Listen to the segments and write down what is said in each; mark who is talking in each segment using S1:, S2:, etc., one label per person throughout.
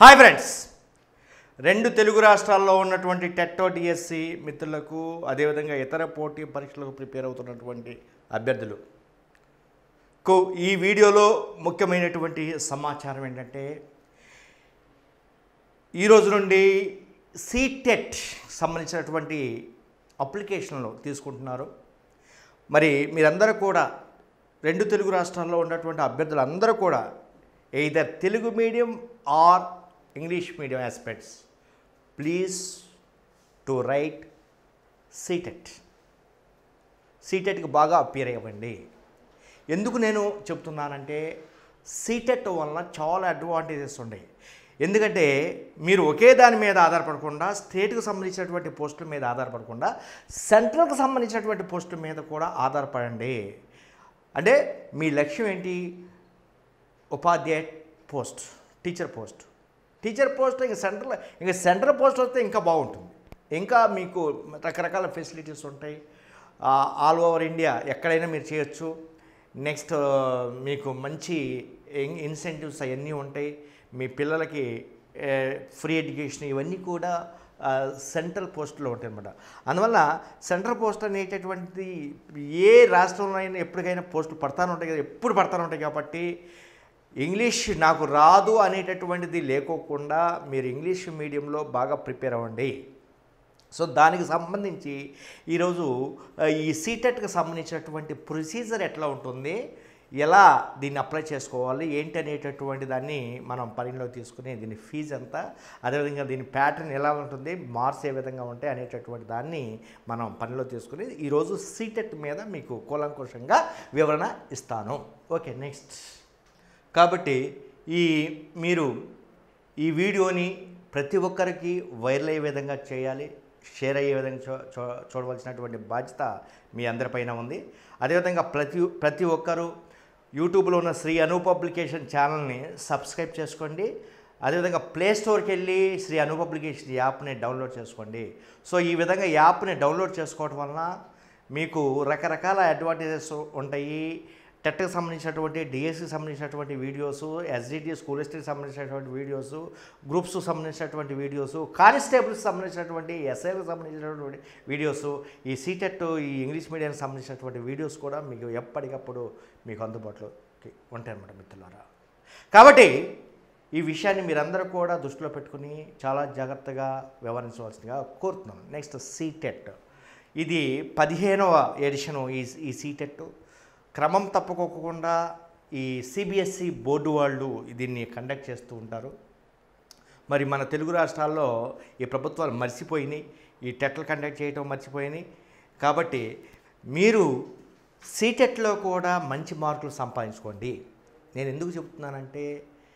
S1: Hi friends రెండు తెలుగు రాష్ట్రాల్లో ఉన్నటువంటి టెట్టో డిఎస్సి మిత్రులకు అదేవిధంగా ఇతర పోటీ పరీక్షలకు ప్రిపేర్ అవుతున్నటువంటి అభ్యర్థులు కు ఈ వీడియోలో ముఖ్యమైనటువంటి సమాచారం ఏంటంటే ఈ రోజు నుండి సీటెట్ సంబంధించినటువంటి అప్లికేషన్లు తీసుకుంటున్నారు మరి మీరందరూ కూడా రెండు తెలుగు రాష్ట్రాల్లో ఉన్నటువంటి అభ్యర్థులందరూ కూడా either Telugu medium or English medium aspects please to write CTET సీటెట్కి బాగా అపియర్ అవ్వండి ఎందుకు నేను చెప్తున్నానంటే సీటెట్ వలన చాలా అడ్వాంటేజెస్ ఉన్నాయి ఎందుకంటే మీరు ఒకే దాని మీద ఆధారపడకుండా స్టేట్కి సంబంధించినటువంటి పోస్టుల మీద ఆధారపడకుండా సెంట్రల్కి సంబంధించినటువంటి పోస్టుల మీద కూడా ఆధారపడండి అంటే మీ లక్ష్యం ఏంటి ఉపాధ్యాయ post teacher post teacher post ఇంకా సెంట్రల్ ఇంకా సెంట్రల్ పోస్ట్ వస్తే ఇంకా బాగుంటుంది ఇంకా మీకు రకరకాల ఫెసిలిటీస్ ఉంటాయి ఆల్ ఓవర్ ఇండియా ఎక్కడైనా మీరు చేయొచ్చు నెక్స్ట్ మీకు మంచి ఇన్సెంటివ్స్ అవన్నీ ఉంటాయి మీ పిల్లలకి ఫ్రీ ఎడ్యుకేషన్ ఇవన్నీ కూడా సెంట్రల్ పోస్టులో ఉంటాయి అనమాట అందువల్ల సెంట్రల్ పోస్ట్ అనేటటువంటి ఏ రాష్ట్రంలో అయినా ఎప్పటికైనా పోస్టులు పడతానే ఉంటాయి కదా ఎప్పుడు పడతానే ఉంటాయి కాబట్టి ఇంగ్లీష్ నాకు రాదు అనేటటువంటిది లేకోకుండా మీరు ఇంగ్లీష్ మీడియంలో బాగా ప్రిపేర్ అవ్వండి సో దానికి సంబంధించి ఈరోజు ఆ, ఈ సీటెట్కి సంబంధించినటువంటి ప్రొసీజర్ ఎట్లా ఉంటుంది ఎలా దీన్ని అప్లై చేసుకోవాలి ఏంటి అనేటటువంటి దాన్ని మనం పరిగణలో తీసుకుని దీని ఫీజు ఎంత అదేవిధంగా దీని ప్యాటర్న్ ఎలా ఉంటుంది మార్క్స్ ఏ విధంగా ఉంటాయి అనేటటువంటి దాన్ని మనం పనిలో తీసుకుని ఈరోజు సీటెట్ మీద మీకు కూలంకుషంగా వివరణ ఇస్తాను ఓకే నెక్స్ట్ కాబట్టి ఈ మీరు ఈ వీడియోని ప్రతి ఒక్కరికి వైరల్ అయ్యే విధంగా చేయాలి షేర్ అయ్యే విధంగా చూ చూ- చూడవలసినటువంటి బాధ్యత మీ అందరిపైన ఉంది అదేవిధంగా ప్రతి ప్రతి ఒక్కరూ యూట్యూబ్లో ఉన్న శ్రీ అను పబ్లికేషన్ ఛానల్ని సబ్స్క్రైబ్ చేసుకోండి అదేవిధంగా ప్లే స్టోర్కి వెళ్ళి శ్రీ అను పబ్లికేషన్ యాప్ని డౌన్లోడ్ చేసుకోండి సో ఈ విధంగా యాప్ని డౌన్లోడ్ చేసుకోవడం వలన మీకు రకరకాల అడ్వాంటేజెస్ ఉంటాయి టెట్కి సంబంధించినటువంటి డిఎస్సికి సంబంధించినటువంటి వీడియోస్ ఎస్డిటి స్కూల్ హిస్టరీకి సంబంధించినటువంటి వీడియోస్ గ్రూప్స్ సంబంధించినటువంటి వీడియోస్ కానిస్టేబుల్స్కి సంబంధించినటువంటి ఎస్ఐకి సంబంధించినటువంటి వీడియోస్ ఈ సీటెట్ ఈ ఇంగ్లీష్ మీడియానికి సంబంధించినటువంటి వీడియోస్ కూడా మీకు ఎప్పటికప్పుడు మీకు అందుబాటులోకి ఉంటాయి అన్నమాట మిత్రులారా కాబట్టి ఈ విషయాన్ని మీరందరూ కూడా దృష్టిలో పెట్టుకుని చాలా జాగ్రత్తగా వ్యవహరించవలసిందిగా కోరుతున్నాను నెక్స్ట్ సీటెట్ ఇది పదిహేనవ ఎడిషను ఈ ఈ సీటెట్ క్రమం తప్పుకోకుండా ఈ సిబిఎస్ఈ బోర్డు వాళ్ళు దీన్ని కండక్ట్ చేస్తూ ఉంటారు మరి మన తెలుగు రాష్ట్రాల్లో ఈ ప్రభుత్వాలు మర్చిపోయినాయి ఈ టెట్లు కండక్ట్ చేయటం మర్చిపోయినాయి కాబట్టి మీరు సీటెట్లో కూడా మంచి మార్కులు సంపాదించుకోండి నేను ఎందుకు చెప్తున్నానంటే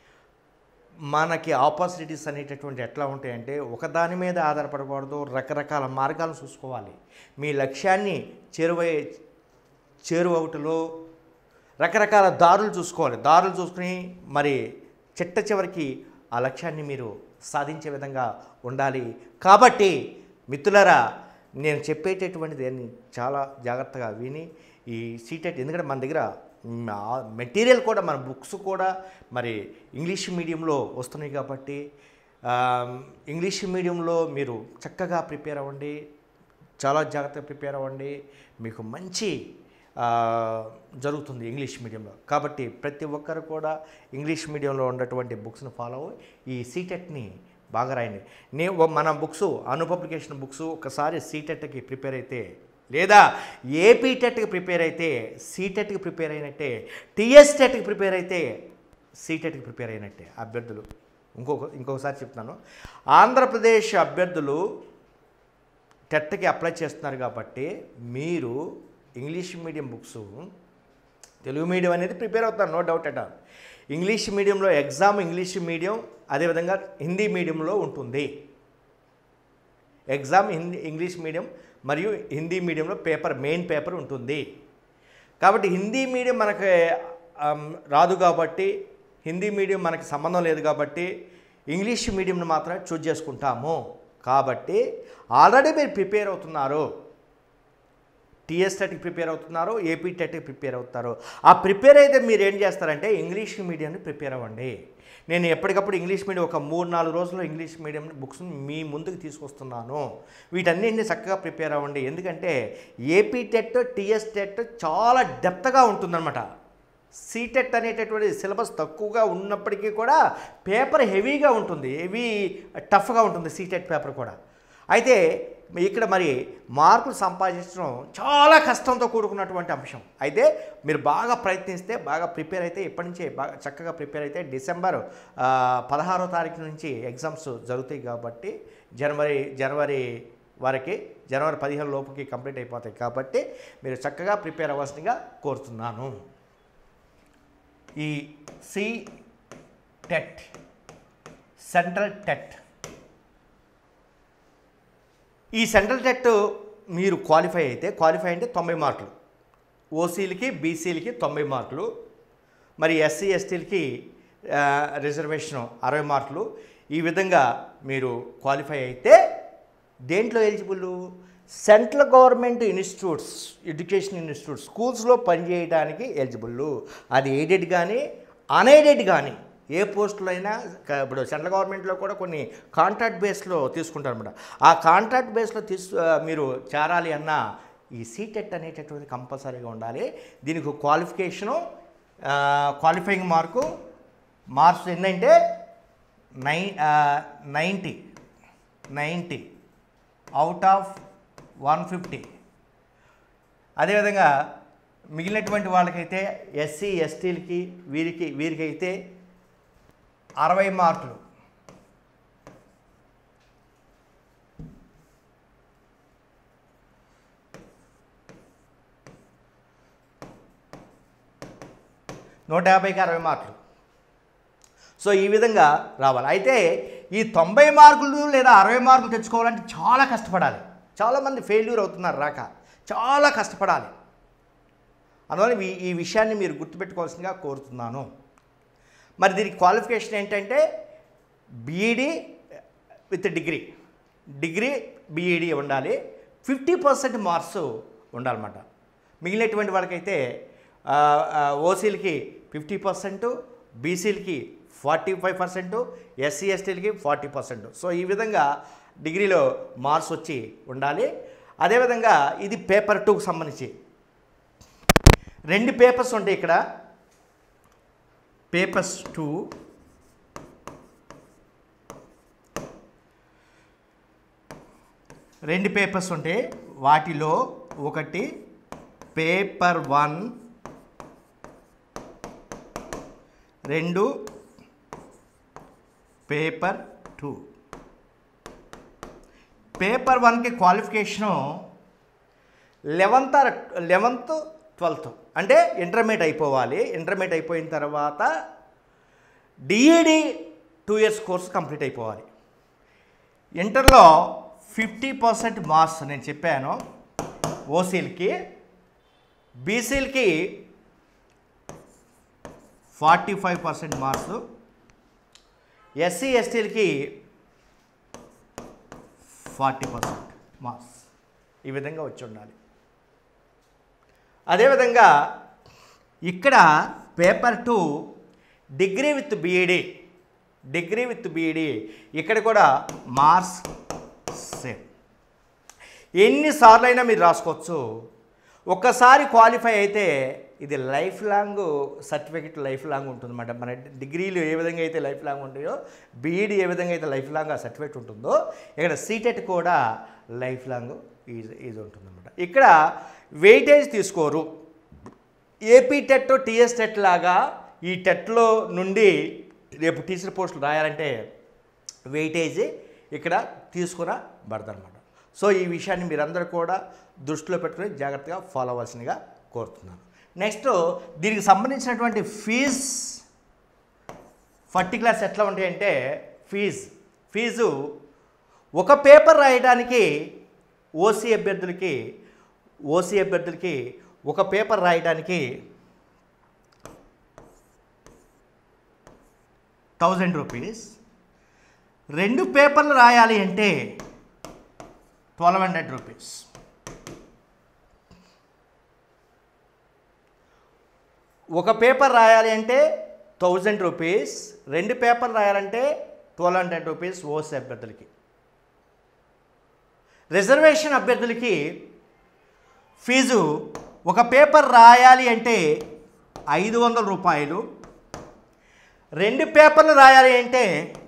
S1: మనకి ఆపర్చునిటీస్ అనేటటువంటి ఎట్లా ఉంటాయంటే ఒకదాని మీద ఆధారపడకూడదు రకరకాల మార్గాలను చూసుకోవాలి మీ లక్ష్యాన్ని చేరువై చేరువవుటలో రకరకాల దారులు చూసుకోవాలి దారులు చూసుకుని మరి చిట్ట చివరికి ఆ లక్ష్యాన్ని మీరు సాధించే విధంగా ఉండాలి కాబట్టి మిత్రులారా నేను చెప్పేటటువంటిది అన్ని చాలా జాగ్రత్తగా విని ఈ సీటెట్ ఎందుకంటే మన దగ్గర మెటీరియల్ కూడా మన బుక్స్ కూడా మరి ఇంగ్లీష్ మీడియంలో వస్తున్నాయి కాబట్టి ఆ, ఇంగ్లీష్ మీడియంలో మీరు చక్కగా ప్రిపేర్ అవ్వండి చాలా జాగ్రత్తగా ప్రిపేర్ అవ్వండి మీకు మంచి ఆ, జరుగుతుంది ఇంగ్లీష్ మీడియంలో కాబట్టి ప్రతి ఒక్కరు కూడా ఇంగ్లీష్ మీడియంలో ఉన్నటువంటి బుక్స్ని ఫాలో అవ్వి ఈ సీటెట్ని బాగా రాయండి నే ఓ- మన బుక్స్ అను పబ్లికేషన్ బుక్స్ ఒకసారి సీటెట్కి ప్రిపేర్ అయితే లేదా ఏపీ టెట్కి ప్రిపేర్ అయితే సీటెట్కి ప్రిపేర్ అయినట్టే టీఎస్ టెట్కి ప్రిపేర్ అయితే సీటెట్కి ప్రిపేర్ అయినట్టే అభ్యర్థులు ఇంకొక ఇంకొకసారి చెప్తున్నాను ఆంధ్రప్రదేశ్ అభ్యర్థులు టెట్కి అప్లై చేస్తున్నారు కాబట్టి మీరు English medium books Telugu medium అనేది ప్రిపేర్ అవుతారు no doubt at all English మీడియంలో ఎగ్జామ్ ఇంగ్లీష్ మీడియం అదేవిధంగా హిందీ మీడియంలో ఉంటుంది ఎగ్జామ్ హిందీ ఇంగ్లీష్ మీడియం మరియు హిందీ మీడియంలో పేపర్ మెయిన్ పేపర్ ఉంటుంది కాబట్టి హిందీ మీడియం మనకి ఆమ్, రాదు కాబట్టి హిందీ మీడియం మనకి సంబంధం లేదు కాబట్టి ఇంగ్లీష్ మీడియంను మాత్రమే చూజ్ చేసుకుంటాము కాబట్టి ఆల్రెడీ మీరు ప్రిపేర్ అవుతున్నారు టీఎస్ టెట్కి ప్రిపేర్ అవుతున్నారో ఏపీ టెట్కి ప్రిపేర్ అవుతారో ఆ ప్రిపేర్ అయితే మీరు ఏం చేస్తారంటే ఇంగ్లీష్ మీడియంని ప్రిపేర్ అవ్వండి నేను ఎప్పటికప్పుడు ఇంగ్లీష్ మీడియం ఒక మూడు నాలుగు రోజుల్లో ఇంగ్లీష్ మీడియం బుక్స్ మీ ముందుకు తీసుకొస్తున్నాను వీటన్నింటినీ చక్కగా ప్రిపేర్ అవ్వండి ఎందుకంటే ఏపీ టెట్ టీఎస్ టెట్ చాలా డెప్త్గా ఉంటుందన్నమాట సీటెట్ అనేటటువంటి సిలబస్ తక్కువగా ఉన్నప్పటికీ కూడా పేపర్ హెవీగా ఉంటుంది హెవీ టఫ్గా ఉంటుంది సీటెట్ పేపర్ కూడా అయితే ఇక్కడ మరి మార్కులు సంపాదించడం చాలా కష్టంతో కూడుకున్నటువంటి అంశం అయితే మీరు బాగా ప్రయత్నిస్తే బాగా ప్రిపేర్ అయితే ఇప్పటి నుంచే బాగా చక్కగా ప్రిపేర్ అయితే డిసెంబర్ ఆ, పదహారో తారీఖు నుంచి ఎగ్జామ్స్ జరుగుతాయి కాబట్టి జనవరి జనవరి వరకు జనవరి పదిహేను లోపుకి కంప్లీట్ అయిపోతాయి కాబట్టి మీరు చక్కగా ప్రిపేర్ అవ్వాల్సిందిగా కోరుతున్నాను ఈ సి టెట్ సెంట్రల్ టెట్ ఈ సెంట్రల్ టెట్ మీరు క్వాలిఫై అయితే క్వాలిఫై అంటే తొంభై మార్కులు ఓసీలకి బీసీలకి తొంభై మార్కులు మరి ఎస్సీ ఎస్టీలకి రిజర్వేషన్ అరవై మార్కులు ఈ విధంగా మీరు క్వాలిఫై అయితే దేంట్లో eligible central government institutes education institutes స్కూల్స్లో పనిచేయడానికి ఎలిజిబుల్ అది ఎయిడెడ్ కానీ అన్ఎయిడెడ్ కానీ ఏ పోస్టులో అయినా క- ఇప్పుడు సెంట్రల్ గవర్నమెంట్లో కూడా కొన్ని కాంట్రాక్ట్ బేస్లో తీసుకుంటారు అనమాట ఆ కాంట్రాక్ట్ బేస్లో తీసు ఆ, మీరు చేరాలి అన్న ఈ సీటెట్ అనేటటువంటి కంపల్సరీగా ఉండాలి దీనికి క్వాలిఫికేషను క్వాలిఫైయింగ్ మార్కు మార్క్స్ ఎన్నంటే నై ninety ninety out of one fifty అదేవిధంగా మిగిలినటువంటి వాళ్ళకైతే ఎస్సీ ఎస్టీలకి వీరికి వీరికైతే అరవై మార్కులు నూట యాభైకి అరవై మార్కులు సో ఈ విధంగా రావాలి అయితే ఈ తొంభై మార్కులు లేదా అరవై మార్కులు తెచ్చుకోవాలంటే చాలా కష్టపడాలి చాలామంది ఫెయిల్యూర్ అవుతున్నారు రాక చాలా కష్టపడాలి అందువల్ల ఈ ఈ విషయాన్ని మీరు గుర్తుపెట్టుకోవాల్సిందిగా కోరుతున్నాను మరి దీనికి క్వాలిఫికేషన్ ఏంటంటే BEd with degree degree BEd ఉండాలి ఫిఫ్టీ పర్సెంట్ మార్క్స్ ఉండాలన్నమాట మిగిలినటువంటి వాళ్ళకైతే ఓసీలకి ఫిఫ్టీ పర్సెంట్ బీసీలకి ఫార్టీ ఫైవ్ పర్సెంట్ ఎస్సీ ఎస్టీలకి ఫార్టీ పర్సెంట్ సో ఈ విధంగా డిగ్రీలో మార్క్స్ వచ్చి ఉండాలి అదేవిధంగా ఇది పేపర్ టూకి సంబంధించి రెండు పేపర్స్ ఉంటాయి ఇక్కడ పేపర్స్ టూ రెండు పేపర్స్ ఉంటాయి వాటిలో ఒకటి పేపర్ వన్ రెండు పేపర్ టూ పేపర్ వన్కి qualification eleventh or eleventh twelfth అంటే ఇంటర్మీడియట్ అయిపోవాలి ఇంటర్మీడియట్ అయిపోయిన తర్వాత DEd two years course complete అయిపోవాలి ఇంటర్లో ఫిఫ్టీ పర్సెంట్ మార్క్స్ నేను చెప్పాను ఓసీలకి బీసీలకి forty five percent marks SC ఎస్టీలకి ఫార్టీ పర్సెంట్ మార్క్స్ ఈ విధంగా వచ్చి ఉండాలి అదేవిధంగా ఇక్కడ paper two degree with BEd degree with BEd ఇక్కడ కూడా మార్క్స్ సేమ్ ఎన్నిసార్లు అయినా మీరు రాసుకోవచ్చు ఒక్కసారి క్వాలిఫై అయితే ఇది life long certificate life long ఉంటుందన్నమాట మన డిగ్రీలు ఏ విధంగా అయితే లైఫ్ లాంగ్ ఉంటాయో బీఈడి ఏ విధంగా అయితే లైఫ్ లాంగ్ ఆ సర్టిఫికెట్ ఉంటుందో ఇక్కడ సీటెట్ కూడా లైఫ్ లాంగ్ ఈజ్ ఈజ్ ఉంటుందన్నమాట ఇక్కడ వెయిటేజ్ తీసుకోరు ఏపీ టెట్ టీఎస్ టెట్ లాగా ఈ టెట్లో నుండి రేపు టీచర్ పోస్టులు రాయాలంటే వెయిటేజ్ ఇక్కడ తీసుకున్న పడదనమాట సో ఈ విషయాన్ని మీరందరూ కూడా దృష్టిలో పెట్టుకుని జాగ్రత్తగా ఫాలో అవ్వాల్సిందిగా కోరుతున్నాను నెక్స్ట్ దీనికి సంబంధించినటువంటి ఫీజ్ పర్టికులర్స్ ఎట్లా ఉంటాయంటే ఫీజు ఫీజు ఒక పేపర్ రాయడానికి ఓసీ అభ్యర్థులకి ఓసీ అభ్యర్థులకి ఒక పేపర్ రాయడానికి థౌజండ్ రూపీస్ రెండు పేపర్లు రాయాలి అంటే ట్వెల్వ్ హండ్రెడ్ రూపీస్ ఒక పేపర్ రాయాలి అంటే థౌజండ్ రూపీస్ రెండు పేపర్ రాయాలంటే ట్వెల్వ్ హండ్రెడ్ రూపీస్ ఓసీ అభ్యర్థులకి రిజర్వేషన్ అభ్యర్థులకి ఫీజు ఒక పేపర్ రాయాలి అంటే ఐదు వందల రూపాయలు రెండు పేపర్లు రాయాలి అంటే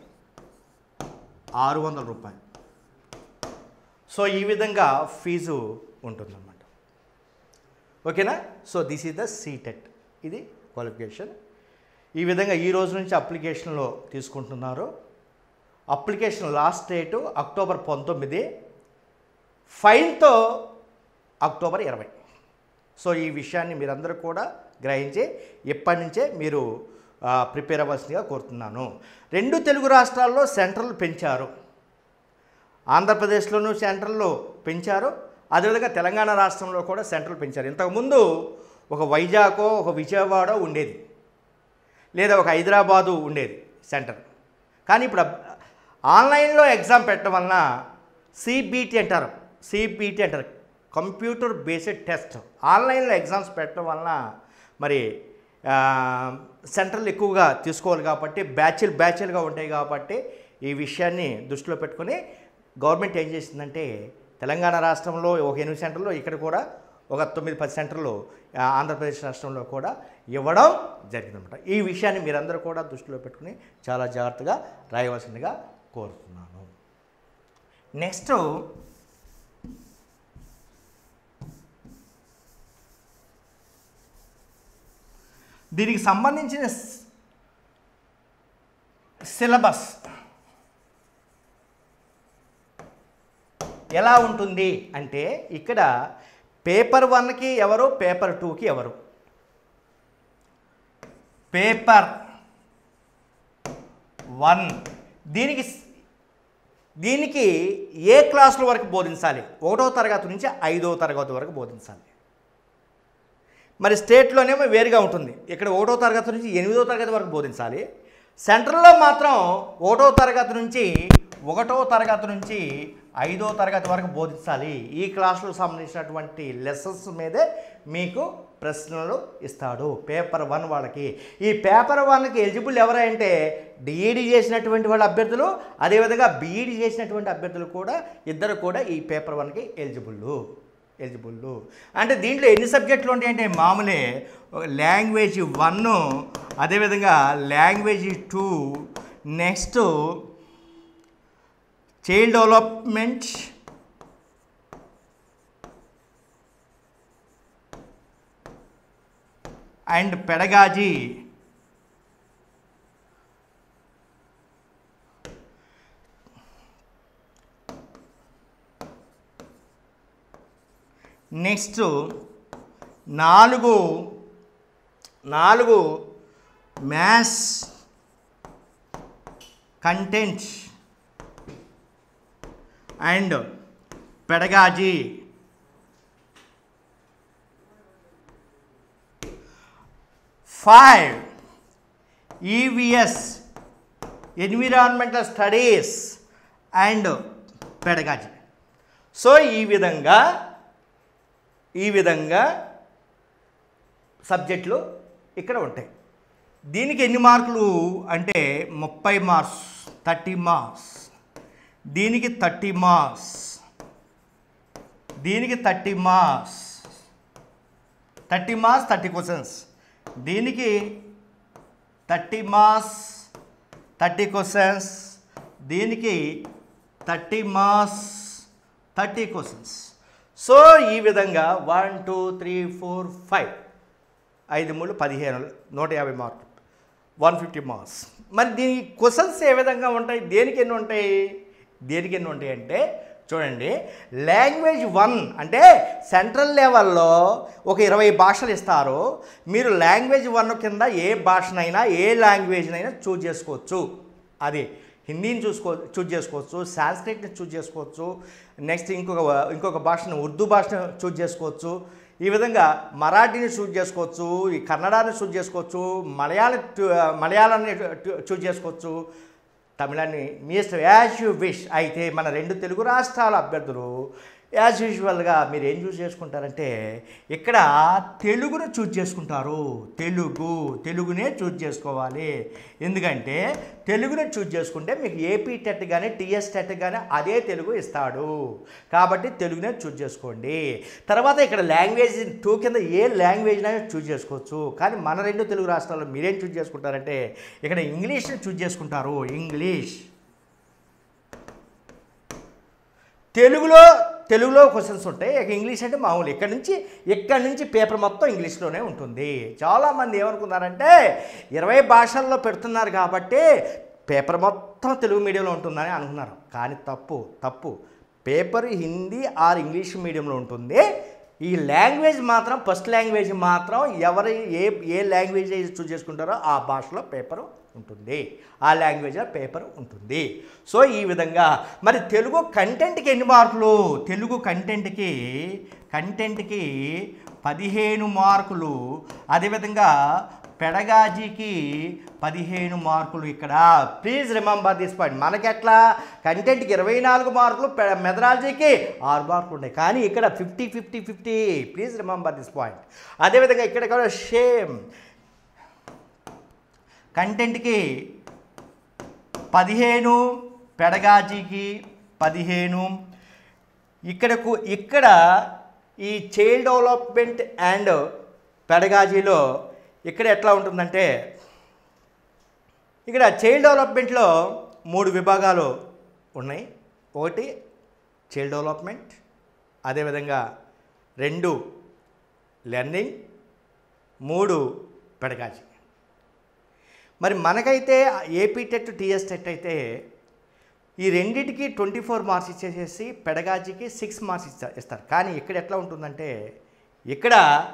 S1: ఆరు వందల రూపాయలు సో ఈ విధంగా ఫీజు ఉంటుందన్నమాట ఓకేనా so this is the CTET ఇది క్వాలిఫికేషన్ ఈ విధంగా ఈ రోజు నుంచి అప్లికేషన్లో తీసుకుంటున్నారు అప్లికేషన్ లాస్ట్ డేటు అక్టోబర్ పంతొమ్మిది ఫైన్తో అక్టోబర్ ఇరవై సో ఈ విషయాన్ని మీరందరూ కూడా గ్రహించి ఇప్పటి నుంచే మీరు ఆ, ప్రిపేర్ అవ్వాల్సిందిగా కోరుతున్నాను రెండు తెలుగు రాష్ట్రాల్లో సెంట్రల్ పెంచారు ఆంధ్రప్రదేశ్లోనూ సెంట్రల్లో పెంచారు అదేవిధంగా తెలంగాణ రాష్ట్రంలో కూడా సెంట్రల్ పెంచారు ఇంతకుముందు ఒక వైజాగో ఒక విజయవాడ ఉండేది లేదా ఒక హైదరాబాదు ఉండేది సెంటర్ కానీ ఇప్పుడు అబ్- ఆన్లైన్లో ఎగ్జామ్ పెట్టడం వలన సిబిటి అంటారు సిబిటి అంటారు కంప్యూటర్ బేస్డ్ టెస్ట్ ఆన్లైన్లో ఎగ్జామ్స్ పెట్టడం వలన మరి ఆ, సెంటర్లు ఎక్కువగా తీసుకోవాలి కాబట్టి బ్యాచ్లు బ్యాచ్లుగా ఉంటాయి కాబట్టి ఈ విషయాన్ని దృష్టిలో పెట్టుకొని గవర్నమెంట్ ఏం చేసిందంటే తెలంగాణ రాష్ట్రంలో ఒక ఎనిమిది సెంటర్లు ఇక్కడ కూడా ఒక తొమ్మిది పది సెంటర్లు ఆ, ఆంధ్రప్రదేశ్ రాష్ట్రంలో కూడా ఇవ్వడం జరిగిందన్నమాట ఈ విషయాన్ని మీరందరూ కూడా దృష్టిలో పెట్టుకుని చాలా జాగ్రత్తగా రాయవలసిందిగా కోరుతున్నాను నెక్స్ట్ దీనికి సంబంధించిన స్- సిలబస్ ఎలా ఉంటుంది అంటే ఇక్కడ పేపర్ వన్కి ఎవరు పేపర్ టూకి ఎవరు పేపర్ వన్ దీనికి స్- దీనికి ఏ క్లాసుల వరకు బోధించాలి ఒకటో తరగతి నుంచి ఐదవ తరగతి వరకు బోధించాలి మరి స్టేట్లోనేమో వేరుగా ఉంటుంది ఇక్కడ ఒకటో తరగతి నుంచి ఎనిమిదో తరగతి వరకు బోధించాలి సెంట్రల్లో మాత్రం ఒకటో తరగతి నుంచి ఒకటో తరగతి నుంచి ఐదో తరగతి వరకు బోధించాలి ఈ క్లాసులకు సంబంధించినటువంటి లెసన్స్ మీదే మీకు ప్రశ్నలు ఇస్తాడు పేపర్ వన్ వాళ్ళకి ఈ పేపర్ వన్కి ఎలిజిబుల్ ఎవరంటే డిఈడి చేసినటువంటి వాళ్ళ అభ్యర్థులు అదేవిధంగా బీఈడి చేసినటువంటి అభ్యర్థులు కూడా ఇద్దరు కూడా ఈ పేపర్ వన్కి ఎలిజిబుల్ ఎలిజిబుల్ అంటే దీంట్లో ఎన్ని సబ్జెక్టులు ఉంటాయంటే మామూలే లాంగ్వేజ్ వన్ అదేవిధంగా language two next child development and pedagogy next నాలుగు నాలుగు maths content and pedagogy five EVS environmental studies and pedagogy so ఈ విధంగా ఈ విధంగా సబ్జెక్టులు ఇక్కడ ఉంటాయి దీనికి ఎన్ని మార్కులు అంటే ముప్పై మార్క్స్ థర్టీ మార్క్స్ దీనికి థర్టీ మార్క్స్ దీనికి thirty marks thirty marks thirty questions దీనికి థర్టీ మార్క్స్ థర్టీ క్వశ్చన్స్ దీనికి thirty marks thirty questions so ఈ విధంగా one two three four five ఐదు మూడు పదిహేను నూట యాభై మార్కులు వన్ ఫిఫ్టీ మార్క్స్ మరి దీని క్వశ్చన్స్ ఏ విధంగా ఉంటాయి దేనికి ఎన్ని ఉంటాయి దేనికి ఎన్ని ఉంటాయి అంటే చూడండి లాంగ్వేజ్ వన్ అంటే సెంట్రల్ లెవెల్లో ఒక ఇరవై భాషలు ఇస్తారు మీరు లాంగ్వేజ్ వన్ కింద ఏ భాషనైనా ఏ లాంగ్వేజ్నైనా చూజ్ చేసుకోవచ్చు అది హిందీని చూసుకో చూజ్ చేసుకోవచ్చు సాంస్క్రిట్ని చూజ్ చేసుకోవచ్చు నెక్స్ట్ ఇంకొక ఇంకొక భాషను ఉర్దూ భాషను చూజ్ చేసుకోవచ్చు ఈ విధంగా మరాఠీని చూజ్ చేసుకోవచ్చు ఈ కన్నడాన్ని చూజ్ చేసుకోవచ్చు మలయాళం మలయాళాన్ని చూజ్ చేసుకోవచ్చు తమిళాన్ని మీ ఇష్టం యాజ్ యూ విష్ అయితే మన రెండు తెలుగు రాష్ట్రాల అభ్యర్థులు యాజ్ యూజువల్గా మీరు ఏం చూస్ చేసుకుంటారంటే ఇక్కడ తెలుగును చూజ్ చేసుకుంటారు తెలుగు తెలుగునే చూజ్ చేసుకోవాలి ఎందుకంటే తెలుగును చూజ్ చేసుకుంటే మీకు ఏపీ టెట్ కానీ టీఎస్ టెట్ కానీ అదే తెలుగు ఇస్తాడు కాబట్టి తెలుగునే చూజ్ చేసుకోండి తర్వాత ఇక్కడ లాంగ్వేజ్ టూ కింద ఏ లాంగ్వేజ్ అయినా చూజ్ చేసుకోవచ్చు కానీ మన రెండు తెలుగు రాష్ట్రాల్లో మీరేం చూజ్ చేసుకుంటారంటే ఇక్కడ ఇంగ్లీష్ని చూజ్ చేసుకుంటారు ఇంగ్లీష్ తెలుగులో తెలుగులో క్వశ్చన్స్ ఉంటాయి ఇక ఇంగ్లీష్ అంటే మామూలు ఇక్కడ నుంచి ఇక్కడ నుంచి పేపర్ మొత్తం ఇంగ్లీష్లోనే ఉంటుంది చాలామంది ఏమనుకున్నారంటే ఇరవై భాషల్లో పెడుతున్నారు కాబట్టి పేపర్ మొత్తం తెలుగు మీడియంలో ఉంటుందని అనుకున్నారు కానీ తప్పు తప్పు పేపర్ హిందీ ఆర్ ఇంగ్లీష్ మీడియంలో ఉంటుంది ఈ లాంగ్వేజ్ మాత్రం ఫస్ట్ లాంగ్వేజ్ మాత్రం ఎవరు ఏ ఏ లాంగ్వేజ్ అయితే చూస్ చేసుకుంటారో ఆ భాషలో పేపరు ఉంటుంది ఆ లాంగ్వేజ్లో పేపర్ ఉంటుంది సో ఈ విధంగా మరి తెలుగు కంటెంట్కి ఎన్ని మార్కులు తెలుగు కంటెంట్కి కంటెంట్కి పదిహేను మార్కులు అదేవిధంగా పెడగాజీకి పదిహేను మార్కులు ఇక్కడ ప్లీజ్ రిమెంబర్ దిస్ పాయింట్ మనకెట్లా కంటెంట్కి ఇరవై నాలుగు మార్కులు పె- మెథడాలజీకి ఆరు మార్కులు ఉన్నాయి కానీ ఇక్కడ fifty fifty fifty please remember this point అదేవిధంగా ఇక్కడ కూడా సేమ్ కంటెంట్కి పదిహేను పెడగాజీకి పదిహేను ఇక్కడకు ఇక్కడ ఈ చైల్డ్ డెవలప్మెంట్ అండ్ పెడగాజీలో ఇక్కడ ఎట్లా ఉంటుందంటే ఇక్కడ చైల్డ్ డెవలప్మెంట్లో మూడు విభాగాలు ఉన్నాయి ఒకటి చైల్డ్ డెవలప్మెంట్ అదేవిధంగా రెండు లెర్నింగ్ మూడు పెడగాజీ మరి మనకైతే ఏపీ టెట్ టీఎస్ టెట్ అయితే ఈ రెండింటికి ట్వంటీ ఫోర్ మార్క్స్ ఇచ్చేసేసి పెడగాజీకి సిక్స్ మార్క్స్ ఇస్తారు ఇస్తారు కానీ ఇక్కడ ఎట్లా ఉంటుందంటే ఇక్కడ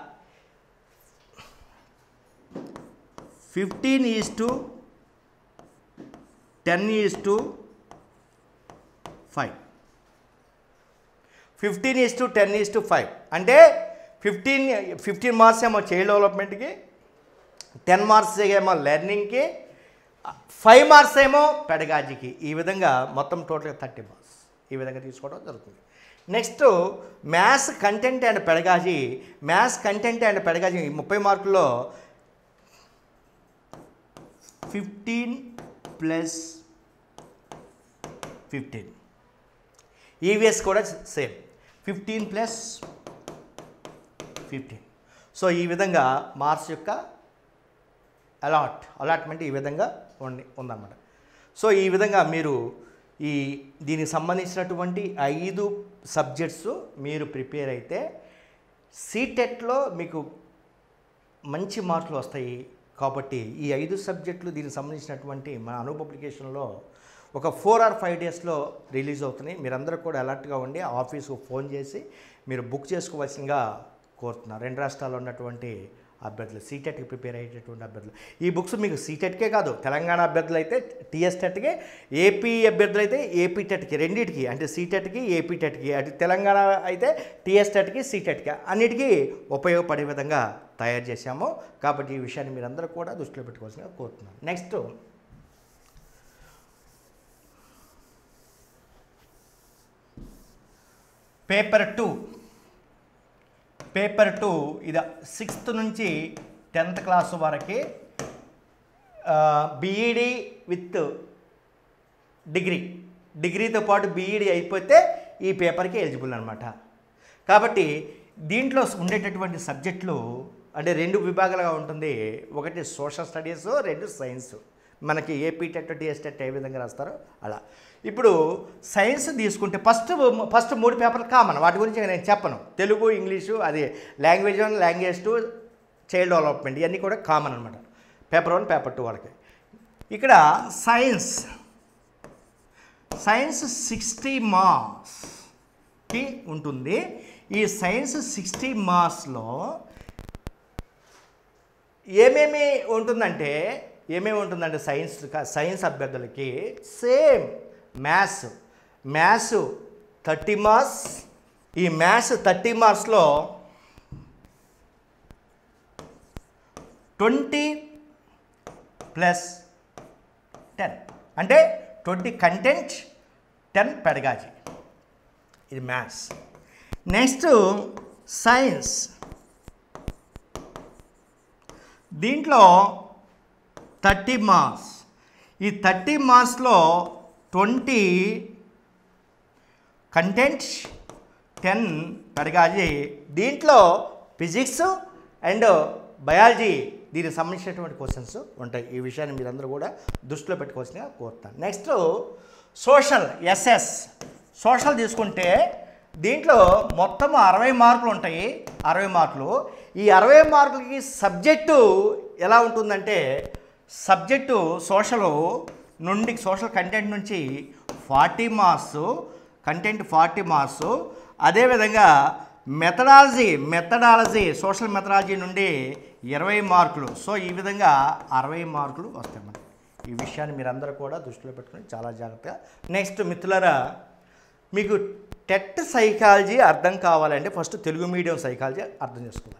S1: fifteen is to ten is to five fifteen is to ten is to five అంటే ఫిఫ్టీన్ ఫిఫ్టీన్ మార్క్స్ ఏమో చైల్డ్ డెవలప్మెంట్కి టెన్ మార్క్స్ ఏమో లెర్నింగ్కి ఫైవ్ మార్క్స్ ఏమో పెడగాజీకి ఈ విధంగా మొత్తం టోటల్గా థర్టీ మార్క్స్ ఈ విధంగా తీసుకోవడం జరుగుతుంది next maths content and pedagogy maths content and pedagogy ఈ ముప్పై మార్కుల్లో ఫిఫ్టీన్ ప్లస్ ఫిఫ్టీన్ ఈవీఎస్ కూడా same fifteen plus fifteen so ఈ విధంగా మార్క్స్ యొక్క అలాట్ అలాట్మెంట్ ఈ విధంగా ఉంది ఉందన్నమాట సో ఈ విధంగా మీరు ఈ దీనికి సంబంధించినటువంటి ఐదు సబ్జెక్ట్స్ మీరు ప్రిపేర్ అయితే సీటెట్లో మీకు మంచి మార్కులు వస్తాయి కాబట్టి ఈ ఐదు సబ్జెక్టులు దీనికి సంబంధించినటువంటి మన అను పబ్లికేషన్లో ఒక ఫోర్ ఆర్ ఫైవ్ డేస్లో రిలీజ్ అవుతున్నాయి మీరందరూ కూడా అలర్ట్గా ఉండి ఆఫీసుకు ఫోన్ చేసి మీరు బుక్ చేసుకోవాల్సిందిగా కోరుతున్నారు రెండు రాష్ట్రాల్లో ఉన్నటువంటి అభ్యర్థులు సీటెట్కి ప్రిపేర్ అయ్యేటటువంటి అభ్యర్థులు ఈ బుక్స్ మీకు సీటెట్కే కాదు తెలంగాణ అభ్యర్థులు అయితే టీఎస్ టెట్కి ఏపీ అభ్యర్థులు అయితే ఏపీ టెట్కి రెండింటికి అంటే సీటెట్కి ఏపీ టెట్కి అటు తెలంగాణ అయితే టీఎస్ టెట్కి సీటెట్కి అన్నిటికీ ఉపయోగపడే విధంగా తయారు చేశాము కాబట్టి ఈ విషయాన్ని మీరందరూ కూడా దృష్టిలో పెట్టుకోవాల్సిందిగా కోరుతున్నాను next paper two paper two ఇది సిక్స్త్ నుంచి టెన్త్ క్లాస్ వరకు బీఈడి విత్ డిగ్రీ డిగ్రీతో పాటు బీఈడి అయిపోతే ఈ పేపర్కి ఎలిజిబుల్ అనమాట కాబట్టి దీంట్లో ఉండేటటువంటి సబ్జెక్టులు అంటే రెండు విభాగాలుగా ఉంటుంది ఒకటి సోషల్ స్టడీస్ రెండు సైన్స్ మనకి ఏపీ టెట్ టీఎస్ టెట్ ఏ విధంగా రాస్తారో అలా ఇప్పుడు సైన్స్ తీసుకుంటే ఫస్ట్ ఫస్ట్ మూడు పేపర్లు కామన్ వాటి గురించి నేను చెప్పను తెలుగు ఇంగ్లీషు అది language one language two child development ఇవన్నీ కూడా కామన్ అనమాట పేపర్ వన్ పేపర్ టూ వాళ్ళకి ఇక్కడ సైన్స్ సైన్స్ సిక్స్టీ మార్క్స్కి ఉంటుంది ఈ సైన్స్ సిక్స్టీ మార్క్స్లో ఏమేమి ఉంటుందంటే ఏమేమి ఉంటుందంటే సైన్స్ సైన్స్ అభ్యర్థులకి same maths maths thirty marks ఈ మ్యాథ్స్ థర్టీ మార్క్స్లో ట్వంటీ ప్లస్ టెన్ అంటే ట్వంటీ కంటెంట్ టెన్ పెడగాజీ ఇది మ్యాథ్స్ నెక్స్ట్ సైన్స్ దీంట్లో థర్టీ మార్క్స్ ఈ థర్టీ మార్క్స్లో ట్వంటీ కంటెంట్ టెన్ పెడగాజీ దీంట్లో ఫిజిక్స్ అండ్ బయాలజీ దీనికి సంబంధించినటువంటి క్వశ్చన్స్ ఉంటాయి ఈ విషయాన్ని మీరందరూ కూడా దృష్టిలో పెట్టుకోవాల్సిందిగా కోరుతాను నెక్స్ట్ సోషల్ ఎస్ఎస్ సోషల్ తీసుకుంటే దీంట్లో మొత్తం అరవై మార్కులు ఉంటాయి అరవై మార్కులు ఈ అరవై మార్కులకి సబ్జెక్టు ఎలా ఉంటుందంటే సబ్జెక్టు సోషల్ నుండి సోషల్ కంటెంట్ నుంచి forty marks content forty marks అదేవిధంగా మెథడాలజీ మెథడాలజీ సోషల్ మెథడాలజీ నుండి ఇరవై మార్కులు సో ఈ విధంగా అరవై మార్కులు వస్తాయి మనకి ఈ విషయాన్ని మీరందరూ కూడా దృష్టిలో పెట్టుకుని చాలా జాగ్రత్తగా నెక్స్ట్ మిత్రులారా మీకు టెట్ సైకాలజీ అర్థం కావాలంటే ఫస్ట్ తెలుగు మీడియం సైకాలజీ అర్థం చేసుకోవాలి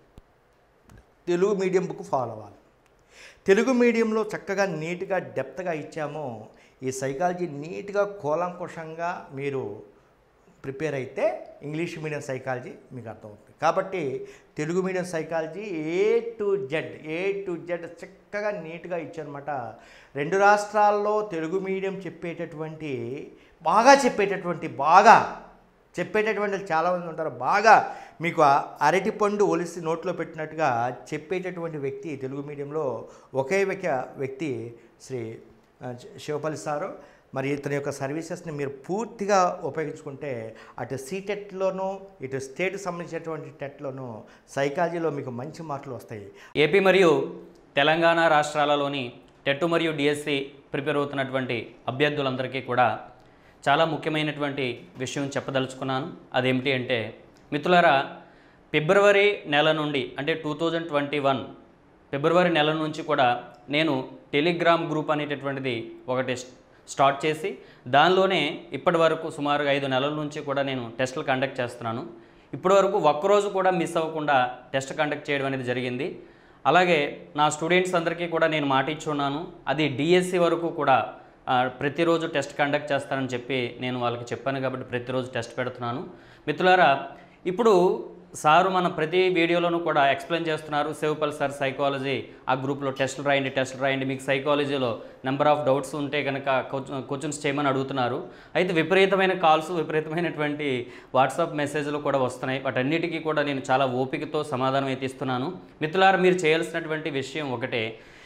S1: తెలుగు మీడియం బుక్ ఫాలో అవ్వాలి తెలుగు మీడియంలో చక్కగా నీట్గా డెప్త్గా ఇచ్చామో ఈ సైకాలజీ నీట్గా కూలంకుషంగా మీరు ప్రిపేర్ అయితే ఇంగ్లీష్ మీడియం సైకాలజీ మీకు అర్థమవుతుంది కాబట్టి Telugu medium psychology A to Z A to Z చక్కగా నీట్గా ఇచ్చారనమాట రెండు రాష్ట్రాల్లో తెలుగు మీడియం చెప్పేటటువంటి బాగా చెప్పేటటువంటి బాగా చెప్పేటటువంటి వాళ్ళు చాలామంది ఉంటారు బాగా మీకు ఆ అరటి పండు ఒలిసి నోట్లో పెట్టినట్టుగా చెప్పేటటువంటి వ్యక్తి తెలుగు మీడియంలో ఒకే వ్యక్తి వ్యక్తి శ్రీ ఆ, శివపల్లి సారు మరి ఇతని యొక్క సర్వీసెస్ని మీరు పూర్తిగా ఉపయోగించుకుంటే అటు సీటెట్లోనూ ఇటు స్టేట్ సంబంధించినటువంటి టెట్లోనూ సైకాలజీలో మీకు మంచి మార్కులు వస్తాయి
S2: ఏపీ మరియు తెలంగాణ రాష్ట్రాలలోని టెట్ మరియు డిఎస్సి ప్రిపేర్ అవుతున్నటువంటి అభ్యర్థులందరికీ కూడా చాలా ముఖ్యమైనటువంటి విషయం చెప్పదలుచుకున్నాను అదేమిటి అంటే మిత్రులారా ఫిబ్రవరి నెల నుండి అంటే టూ థౌజండ్ ట్వంటీ వన్ ఫిబ్రవరి నెల నుంచి కూడా నేను టెలిగ్రామ్ గ్రూప్ అనేటటువంటిది ఒకటి స్- స్టార్ట్ చేసి దానిలోనే ఇప్పటి వరకు సుమారుగా ఐదు నెలల నుంచి కూడా నేను టెస్టులు కండక్ట్ చేస్తున్నాను ఇప్పటి వరకు ఒక్కరోజు కూడా మిస్ అవ్వకుండా టెస్ట్ కండక్ట్ చేయడం అనేది జరిగింది అలాగే నా స్టూడెంట్స్ అందరికీ కూడా నేను మాట ఇచ్చి ఉన్నాను అది డిఎస్సి వరకు కూడా ఆ, ప్రతిరోజు టెస్ట్ కండక్ట్ చేస్తానని చెప్పి నేను వాళ్ళకి చెప్పాను కాబట్టి ప్రతిరోజు టెస్ట్ పెడుతున్నాను మిత్రులారా ఇప్పుడు సారు మన ప్రతి వీడియోలోనూ కూడా ఎక్స్ప్లెయిన్ చేస్తున్నారు సేవపల్ సార్ సైకాలజీ ఆ గ్రూప్లో టెస్టులు రాయండి టెస్టులు రాయండి మీకు సైకాలజీలో నెంబర్ ఆఫ్ డౌట్స్ ఉంటే కనుక క్వశ్చన్స్ చేయమని అడుగుతున్నారు అయితే విపరీతమైన కాల్స్ విపరీతమైనటువంటి వాట్సాప్ మెసేజ్లు కూడా వస్తున్నాయి వాటన్నిటికీ కూడా నేను చాలా ఓపికతో సమాధానం అయితే ఇస్తున్నాను మిత్రులారా మీరు చేయాల్సినటువంటి విషయం ఒకటే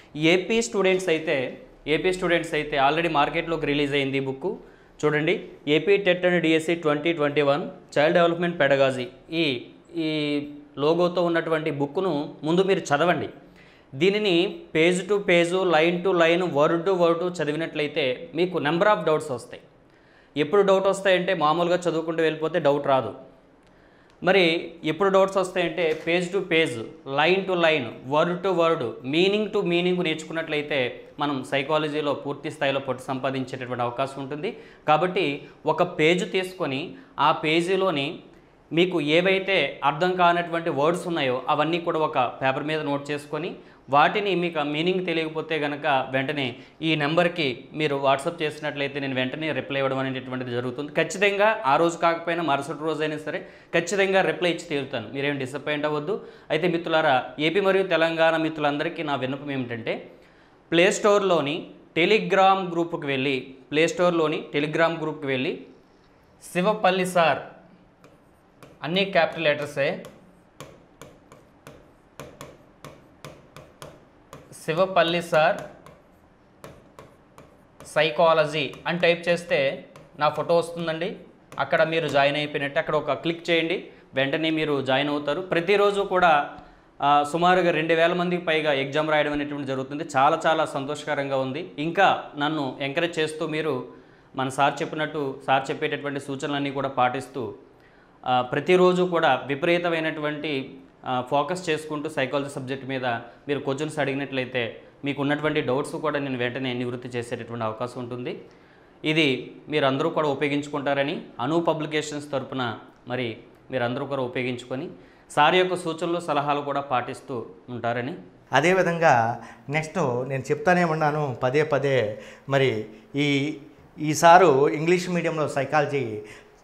S2: ఏపీ స్టూడెంట్స్ అయితే ఏపీ స్టూడెంట్స్ అయితే ఆల్రెడీ మార్కెట్లోకి రిలీజ్ అయింది ఈ బుక్ చూడండి AP TET and DSC twenty twenty one child development pedagogy ఈ ఈ లోగోతో ఉన్నటువంటి బుక్ను ముందు మీరు చదవండి దీనిని page to page line to line word to word చదివినట్లయితే మీకు నెంబర్ ఆఫ్ డౌట్స్ వస్తాయి ఎప్పుడు డౌట్ వస్తాయంటే మామూలుగా చదువుకుంటూ వెళ్ళిపోతే డౌట్ రాదు మరి ఎప్పుడు డౌట్స్ వస్తాయంటే page to page line to line word to word meaning to meaning నేర్చుకున్నట్లయితే మనం సైకాలజీలో పూర్తి స్థాయిలో పట్టు సంపాదించేటటువంటి అవకాశం ఉంటుంది కాబట్టి ఒక పేజ్ తీసుకొని ఆ పేజీలోని మీకు ఏవైతే అర్థం కానటువంటి వర్డ్స్ ఉన్నాయో అవన్నీ కూడా ఒక పేపర్ మీద నోట్ చేసుకొని వాటిని మీకు ఆ మీనింగ్ తెలియకపోతే కనుక వెంటనే ఈ నెంబర్కి మీరు వాట్సాప్ చేసినట్లయితే నేను వెంటనే రిప్లై ఇవ్వడం అనేటటువంటిది జరుగుతుంది ఖచ్చితంగా ఆ రోజు కాకపోయినా మరుసటి రోజు అయినా సరే ఖచ్చితంగా రిప్లై ఇచ్చి తీరుతాను మీరేం డిసప్పాయింట్ అవ్వద్దు అయితే మిత్రులారా ఏపీ మరియు తెలంగాణ మిత్రులందరికీ నా విన్నపం ఏమిటంటే ప్లే స్టోర్లోని టెలిగ్రామ్ గ్రూప్కి వెళ్ళి ప్లే స్టోర్లోని టెలిగ్రామ్ గ్రూప్కి వెళ్ళి శివపల్లి సార్ అన్ని క్యాపిటల్ లెటర్సే శివపల్లి సార్ సైకాలజీ అని టైప్ చేస్తే నా ఫోటో వస్తుందండి అక్కడ మీరు జాయిన్ అయిపోయినట్టు అక్కడ ఒక క్లిక్ చేయండి వెంటనే మీరు జాయిన్ అవుతారు ప్రతిరోజు కూడా ఆ, సుమారుగా రెండు వేల మందికి పైగా ఎగ్జామ్ రాయడం అనేటువంటి జరుగుతుంది చాలా చాలా సంతోషకరంగా ఉంది ఇంకా నన్ను ఎంకరేజ్ చేస్తూ మీరు మన సార్ చెప్పినట్టు సార్ చెప్పేటటువంటి సూచనలన్నీ కూడా పాటిస్తూ ఆ, ప్రతిరోజు కూడా విపరీతమైనటువంటి ఆ, ఫోకస్ చేసుకుంటూ సైకాలజీ సబ్జెక్ట్ మీద మీరు క్వశ్చన్స్ అడిగినట్లయితే మీకు ఉన్నటువంటి డౌట్స్ కూడా నేను వెంటనే నివృత్తి చేసేటటువంటి అవకాశం ఉంటుంది ఇది మీరందరూ కూడా ఉపయోగించుకుంటారని అను పబ్లికేషన్స్ తరపున మరి మీరందరూ కూడా ఉపయోగించుకొని సార్ యొక్క సూచనలు సలహాలు కూడా పాటిస్తూ ఉంటారని
S1: అదేవిధంగా నెక్స్ట్ నేను చెప్తానే ఉన్నాను పదే పదే మరి ఈ ఈసారు ఇంగ్లీష్ మీడియంలో సైకాలజీ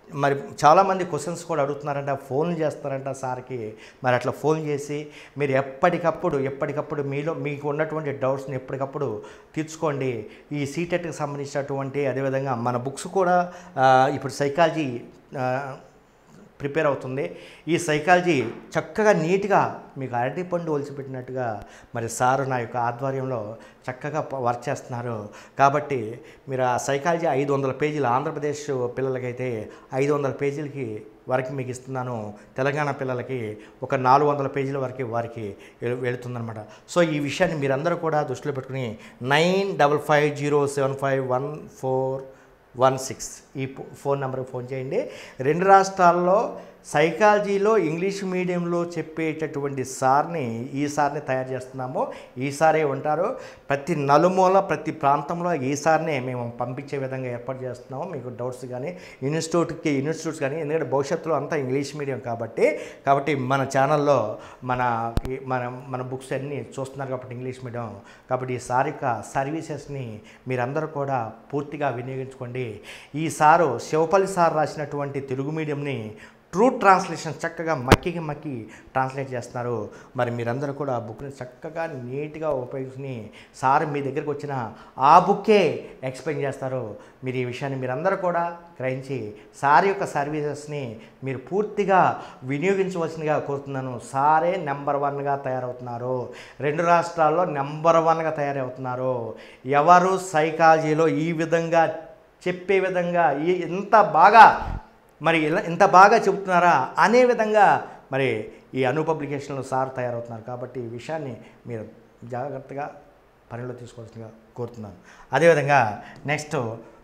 S1: మరి చాలామంది క్వశ్చన్స్ కూడా అడుగుతున్నారంట ఫోన్ చేస్తారంట సార్కి మరి అట్లా ఫోన్ చేసి మీరు ఎప్పటికప్పుడు ఎప్పటికప్పుడు మీలో మీకు ఉన్నటువంటి డౌట్స్ని ఎప్పటికప్పుడు తీర్చుకోండి ఈ సీటెట్కి సంబంధించినటువంటి అదేవిధంగా మన బుక్స్ కూడా ఆ, ఇప్పుడు సైకాలజీ ప్రిపేర్ అవుతుంది ఈ సైకాలజీ చక్కగా నీట్గా మీకు అరటి పండు ఒలిచిపెట్టినట్టుగా మరి సారు నా యొక్క ఆధ్వర్యంలో చక్కగా ప- వర్క్ చేస్తున్నారు కాబట్టి మీరు ఆ సైకాలజీ ఐదు వందల పేజీలు ఆంధ్రప్రదేశ్ పిల్లలకైతే ఐదు వందల పేజీలకి వరకు మీకు ఇస్తున్నాను తెలంగాణ పిల్లలకి ఒక నాలుగు వందల పేజీల వరకు వారికి వెళ్- వెళుతుందన్నమాట సో ఈ విషయాన్ని మీరందరూ కూడా దృష్టిలో పెట్టుకుని nine double five zero seven five one four one six ఈ ఫో- ఫోన్ నెంబర్కి ఫోన్ చేయండి రెండు రాష్ట్రాల్లో సైకాలజీలో ఇంగ్లీష్ మీడియంలో చెప్పేటటువంటి సార్ని ఈ సార్ని తయారు చేస్తున్నాము ఈ సారే ఉంటారు ప్రతి నలుమూల ప్రతి ప్రాంతంలో ఈ సార్నే మేము పంపించే విధంగా ఏర్పాటు చేస్తున్నాము మీకు డౌట్స్ కానీ ఇన్స్టిట్యూట్కి ఇన్స్టిట్యూట్స్ కానీ ఎందుకంటే భవిష్యత్తులో అంతా ఇంగ్లీష్ మీడియం కాబట్టి కాబట్టి మన ఛానల్లో మన మన మన బుక్స్ అన్నీ చూస్తున్నారు కాబట్టి ఇంగ్లీష్ మీడియం కాబట్టి ఈ సార్ యొక్క సర్వీసెస్ని మీరందరూ కూడా పూర్తిగా వినియోగించుకోండి ఈ సారు శివపల్లి సార్ రాసినటువంటి తెలుగు మీడియంని ట్రూ ట్రాన్స్లేషన్ చక్కగా మక్కికి మక్కి ట్రాన్స్లేట్ చేస్తున్నారు మరి మీరందరూ కూడా ఆ బుక్ని చక్కగా నీట్గా ఉపయోగించుకుని సార్ మీ దగ్గరికి వచ్చిన ఆ బుక్కే ఎక్స్ప్లెయిన్ చేస్తారు మీరు ఈ విషయాన్ని మీరందరూ కూడా గ్రహించి సార్ యొక్క సర్వీసెస్ని మీరు పూర్తిగా వినియోగించవలసిందిగా కోరుతున్నాను సారే నెంబర్ వన్గా తయారవుతున్నారు రెండు రాష్ట్రాల్లో నెంబర్ వన్గా తయారవుతున్నారు ఎవరు సైకాలజీలో ఈ విధంగా చెప్పే విధంగా ఈ ఇంత బాగా మరి ఇలా ఇంత బాగా చెబుతున్నారా అనే విధంగా మరి ఈ అను పబ్లికేషన్లో సార్ తయారవుతున్నారు కాబట్టి ఈ విషయాన్ని మీరు జాగ్రత్తగా పనిలో తీసుకోవాల్సిందిగా కోరుతున్నాను అదేవిధంగా next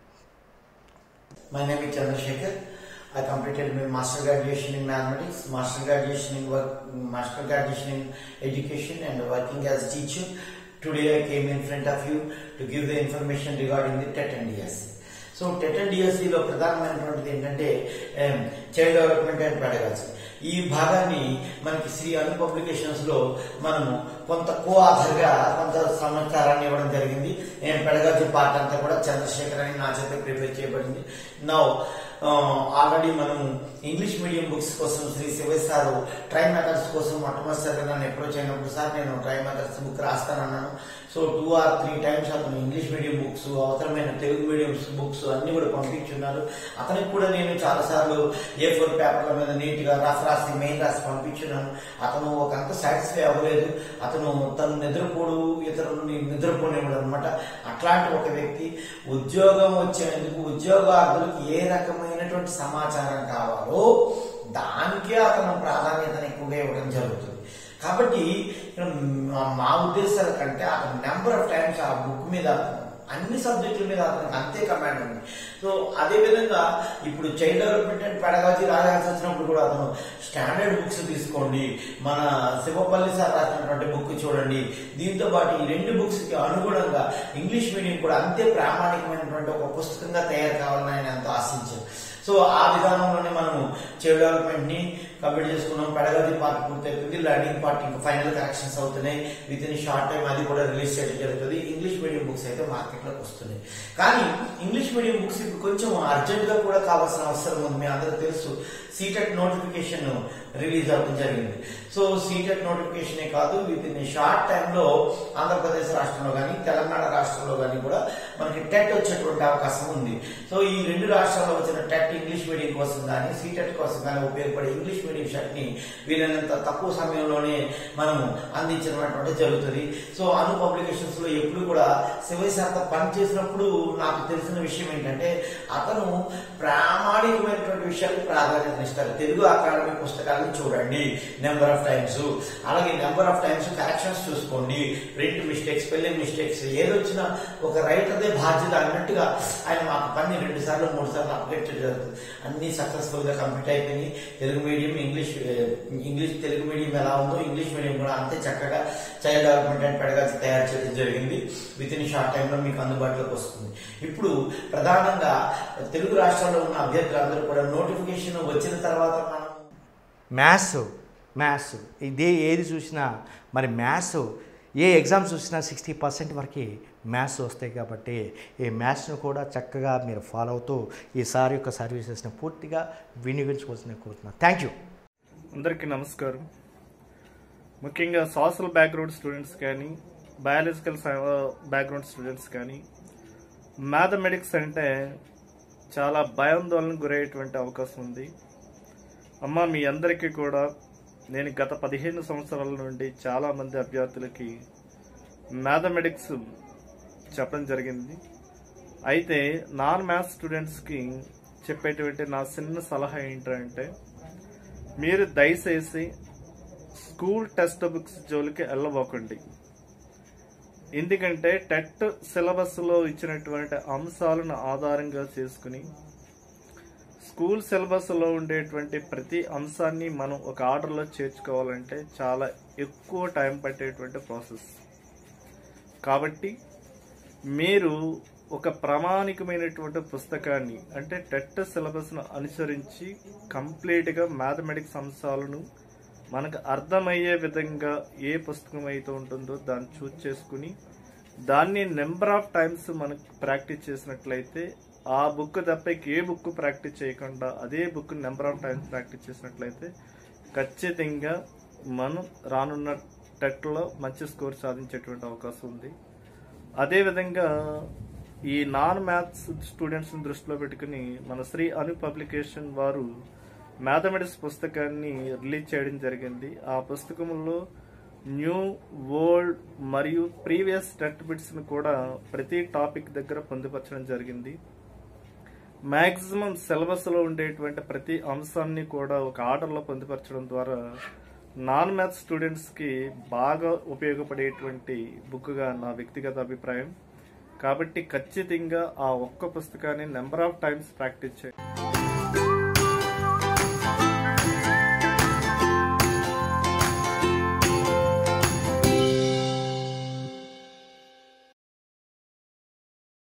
S3: My name is Chandrasekhar. I completed my master graduation in mathematics, master graduation in work, master graduation in education, and working as teacher. Today I came in front of you to give the information regarding the TET and DSC. So TET and డిఎస్సిలో ప్రధానమైనటువంటిది ఏంటంటే child development and పెడగాచి ఈ భాగాన్ని మనకి శ్రీ అను publications లో మనము కొంత కో author గా కొంత సమాచారాన్ని ఇవ్వడం జరిగింది నేను పెడగాజీ పార్ట్ అంతా కూడా చంద్రశేఖర్ అని నా చేత ప్రిపేర్ చేయబడింది నౌ ఆల్రెడీ మనము ఇంగ్లీష్ మీడియం బుక్స్ కోసం Shri Shivayya sir tri methods కోసం మొట్టమొదటిసారి నన్ను అప్రోచ్ అయినప్పుడు సార్ నేను ట్రై మెథడ్స్ బుక్ రాస్తానన్నాను so two or three times అతను ఇంగ్లీష్ మీడియం బుక్స్ అవసరమైన తెలుగు మీడియం బుక్స్ అన్ని కూడా పంపించున్నారు అతనికి కూడా నేను చాలా సార్లు ఏ ఫోర్ పేపర్ల మీద నీట్ గా రాసి రాసి మెయిన్ రాసి పంపించున్నాను అతను ఒక అంత సాటిస్ఫై అవ్వలేదు అతను తను నిద్రపోడు ఇతరులని నిద్రపోనివ్వడు అనమాట అట్లాంటి ఒక వ్యక్తి ఉద్యోగం వచ్చేందుకు ఉద్యోగార్థులకు ఏ రకమైనటువంటి సమాచారం కావాలో దానికే అతను ప్రాధాన్యతను ఎక్కువగా ఇవ్వడం జరుగుతుంది కాబట్టి మా- మా ఉద్దేశాల కంటే అతను నెంబర్ ఆఫ్ టైమ్స్ ఆ బుక్ మీద అన్ని సబ్జెక్టుల మీద అతనికి అంతే కమాండ్ ఉంది సో అదే విధంగా ఇప్పుడు చైల్డ్ డెవలప్మెంట్ అండ్ పెడగాజీ రాయాల్సి వచ్చినప్పుడు కూడా అతను స్టాండర్డ్ బుక్స్ తీసుకోండి మన శివపల్లి సార్ రాసినటువంటి బుక్ చూడండి దీంతో పాటు ఈ రెండు బుక్స్ కి అనుగుణంగా ఇంగ్లీష్ మీడియం కూడా అంతే ప్రామాణికమైనటువంటి ఒక పుస్తకంగా తయారు కావాలని ఆయన ఎంతో ఆశించారు సో ఆ విధానంలోనే మనము చైల్డ్ డెవలప్మెంట్ ని కంప్లీట్ చేసుకున్నాం పెడగది పార్ట్ పూర్తయిపోయింది లర్నింగ్ పార్ట్ ఇంకా ఫైనల్ కరెక్షన్స్ అవుతున్నాయి విత్ ఇన్ షార్ట్ టైం అది కూడా రిలీజ్ చేయడం జరుగుతుంది ఇంగ్లీష్ మీడియం బుక్స్ అయితే మార్కెట్ లోకి వస్తున్నాయి కానీ ఇంగ్లీష్ మీడియం బుక్స్ ఇప్పుడు కొంచెం అర్జెంట్ గా కూడా కావాల్సిన అవసరం ఉంది మీ అందరూ తెలుసు సీటెట్ నోటిఫికేషన్ రిలీజ్ అవ్వడం జరిగింది సో సీటెట్ నోటిఫికేషనే కాదు విత్ ఇన్ షార్ట్ టైంలో ఆంధ్రప్రదేశ్ రాష్ట్రంలో కానీ తెలంగాణ రాష్ట్రంలో కానీ కూడా మనకి టెట్ వచ్చేటువంటి అవకాశం ఉంది సో ఈ రెండు రాష్ట్రాల్లో వచ్చిన టెట్ ఇంగ్లీష్ మీడియం కోసం కానీ సీటెట్ కోసం కానీ ఉపయోగపడే ఇంగ్లీష్ మీడియం షర్ట్ ని వీలైనంత తక్కువ సమయంలోనే మనము అందించినటువంటి జరుగుతుంది సో అను పబ్లికేషన్స్ లో ఎప్పుడు కూడా శివయ్య శాతం పని చేసినప్పుడు నాకు తెలిసిన విషయం ఏంటంటే అతను ప్రామాణికమైనటువంటి విషయాలకు ప్రాధాన్యత ఇస్తారు తెలుగు అకాడమీ పుస్తకాలను చూడండి నెంబర్ ఆఫ్ టైమ్స్ అలాగే నెంబర్ ఆఫ్ టైమ్స్ కరెక్షన్స్ చూసుకోండి ప్రింట్ మిస్టేక్స్ స్పెల్లింగ్ మిస్టేక్స్ ఏదొచ్చినా ఒక రైటర్దే బాధ్యత అన్నట్టుగా ఆయన మాకు పని రెండు సార్లు మూడు సార్లు అప్డేట్ జరుగుతుంది అన్ని సక్సెస్ఫుల్ గా కంప్లీట్ అయిపోయి Telugu medium English English Telugu medium ఎలా ఉందో ఇంగ్లీష్ మీడియం కూడా అంతే చక్కగా చైల్డ్ డెవలప్మెంట్ అండ్ పెడగా తయారు చేయడం జరిగింది విత్ ఇన్ షార్ట్ టైంలో మీకు అందుబాటులోకి వస్తుంది ఇప్పుడు ప్రధానంగా తెలుగు రాష్ట్రాల్లో ఉన్న అభ్యర్థులందరూ కూడా నోటిఫికేషన్ వచ్చిన తర్వాత మనం
S1: మ్యాథ్స్ మ్యాథ్స్ ఇదే ఏది చూసినా మరి మ్యాథ్స్ ఏ ఎగ్జామ్స్ వచ్చినా సిక్స్టీ పర్సెంట్ వరకు మ్యాథ్స్ వస్తాయి కాబట్టి ఈ మ్యాథ్స్ను కూడా చక్కగా మీరు ఫాలో అవుతూ ఈ సార్ యొక్క సర్వీసెస్ని పూర్తిగా వినియోగించుకోవాల్సిన కోరుతున్నాను థ్యాంక్ యూ
S4: అందరికీ నమస్కారం ముఖ్యంగా సోషల్ బ్యాక్గ్రౌండ్ స్టూడెంట్స్ కానీ బయాలజికల్ బ్యాక్గ్రౌండ్ స్టూడెంట్స్ కానీ మ్యాథమెటిక్స్ అంటే చాలా భయాందోళనకు గురయ్యేటువంటి అవకాశం ఉంది అమ్మ మీ అందరికీ కూడా నేను గత పదిహేను సంవత్సరాల నుండి చాలామంది అభ్యర్థులకి మ్యాథమెటిక్స్ చెప్పడం జరిగింది అయితే నాన్ మ్యాథ్స్ స్టూడెంట్స్కి చెప్పేటువంటి నా చిన్న సలహా ఏంటంటే మీరు దయచేసి స్కూల్ టెక్స్ట్ బుక్స్ జోలికి వెళ్ళబోకండి ఎందుకంటే టెట్ సిలబస్లో ఇచ్చినటువంటి అంశాలను ఆధారంగా చేసుకుని స్కూల్ సిలబస్లో ఉండేటువంటి ప్రతి అంశాన్ని మనం ఒక ఆర్డర్లో చేర్చుకోవాలంటే చాలా ఎక్కువ టైం పట్టేటువంటి ప్రాసెస్ కాబట్టి మీరు ఒక ప్రామాణికమైనటువంటి పుస్తకాన్ని అంటే టెట్ సిలబస్ను అనుసరించి కంప్లీట్గా మ్యాథమెటిక్స్ అంశాలను మనకు అర్థమయ్యే విధంగా ఏ పుస్తకం అయితే ఉంటుందో దాన్ని చూస్ చేసుకుని దాన్ని నెంబర్ ఆఫ్ టైమ్స్ మనకు ప్రాక్టీస్ చేసినట్లయితే ఆ బుక్ తప్ప ఏ బుక్ ప్రాక్టీస్ చేయకుండా అదే book number of times practice చేసినట్లయితే ఖచ్చితంగా మనం రానున్న టెట్లో మంచి స్కోర్ సాధించేటువంటి అవకాశం ఉంది అదేవిధంగా ఈ నాన్ మ్యాథ్స్ స్టూడెంట్స్ని దృష్టిలో పెట్టుకుని మన శ్రీ అను పబ్లికేషన్ వారు మ్యాథమెటిక్స్ పుస్తకాన్ని రిలీజ్ చేయడం జరిగింది ఆ పుస్తకంలో న్యూ వరల్డ్ మరియు ప్రీవియస్ టెట్ బిట్స్ని కూడా ప్రతి టాపిక్ దగ్గర పొందుపరచడం జరిగింది మ్యాక్సిమం సిలబస్లో ఉండేటువంటి ప్రతి అంశాన్ని కూడా ఒక ఆర్డర్లో పొందుపరచడం ద్వారా నాన్ మ్యాథ్స్ స్టూడెంట్స్కి బాగా ఉపయోగపడేటువంటి బుక్గా నా వ్యక్తిగత అభిప్రాయం కాబట్టి ఖచ్చితంగా ఆ ఒక్క పుస్తకాన్ని నెంబర్ ఆఫ్ టైమ్స్ ప్రాక్టీస్ చేయండి